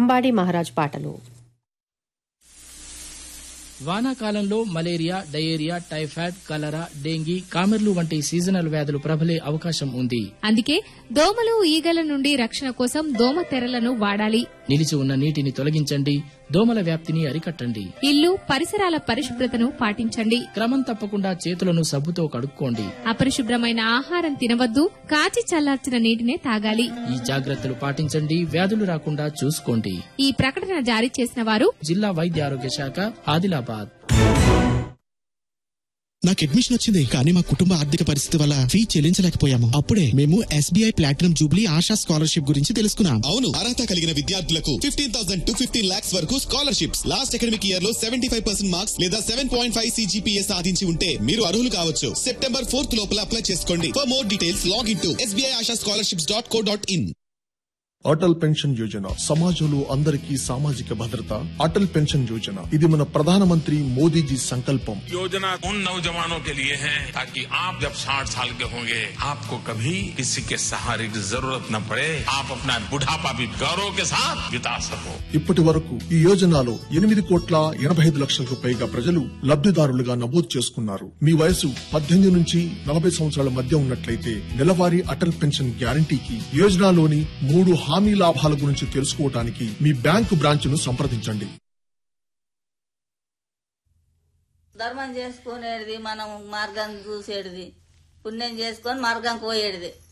అంబాడి మహారాజ్ పాటలు వానాకాలంలో malaria diarrhoea typhoid cholera dengue కామెర్లు వంటి సీజనల్ వ్యాధులు ప్రబలే అవకాశం ఉంది అందుకే దోమలు ఈగల నుండి రక్షణ కోసం దోమ తెరలను వాడాలి నిలిచి ఉన్న నీటిని తొలగించండి దోమల వ్యాప్తిని అరికట్టండి ఇల్లు పరిసరాల పరిశుభ్రతను పాటించండి క్రమం తప్పకుండా చేతులను సబ్బుతో కడుక్కోండి అపరిశుభ్రమైన ఆహారం తినవద్దు కాచి చల్లార్చిన నీటినే తాగాలి ఈ జాగ్రత్తలు పాటించండి వ్యాధులు రాకుండా చూసుకోండి ఈ ప్రకటన జారీ చేసిన వారు జిల్లా వైద్య ఆరోగ్య శాఖ ఆదిలాబాద్ నాకు అడ్మిషన్ వచ్చింది కానీ మా కుటుంబ ఆర్థిక పరిస్థితి వల్ల ఫీ చెల్లించలేకపోయాము అప్పుడే మేము SBI platinum jubilee Asha scholarship గురించి తెలుసుకున్నాం అవును అర్హత కలిగిన విద్యార్థులకు fifteen thousand to fifteen lakhs వరకు స్కాలర్షిప్స్ లాస్ట్ అకాడమిక్ ఇయర్ లో సెవెంటీ ఫైవ్ పర్సెంట్ మార్క్స్ లేదా సెవెన్ పాయింట్ ఫైవ్ సిజిపిఏ సాధించి ఉంటే మీరు అర్హులు కావచ్చు సెప్టెంబర్ ఫోర్త్ లోపల అప్లై చేసుకోండి for more details log in to SBI Asha scholarships dot co dot in Atal pension Yojana సమాజంలో అందరికీ సామాజిక భద్రత అటల్ పెన్షన్ యోజన ఇది మన ప్రధానమంత్రి మోదీజీ సంకల్పం योजना उन नौजवानों के लिए है ताकि आप जब 60 साल के होंगे आपको कभी किसी के सहारे की जरूरत न पड़े आप अपना बुढ़ापा भी गौरव के साथ बिता सको ఇప్పటి వరకు ఈ యోజనలో ఎనిమిది కోట్ల ఎనభై ఐదు లక్షలకు పైగా ప్రజలు లబ్ధిదారులుగా నమోదు చేసుకున్నారు మీ వయసు పద్దెనిమిది నుంచి నలభై సంవత్సరాల మధ్య ఉన్నట్లయితే నెలవారీ అటల్ పెన్షన్ గ్యారంటీకి యోజనలోని మూడు హామీ లాభాల గురించి తెలుసుకోవడానికి మీ బ్యాంకు బ్రాంచ్ను సంప్రదించండి ధర్మం చేసుకునేది మనం మార్గం చూసేది పుణ్యం చేసుకొని మార్గంకి పోయేది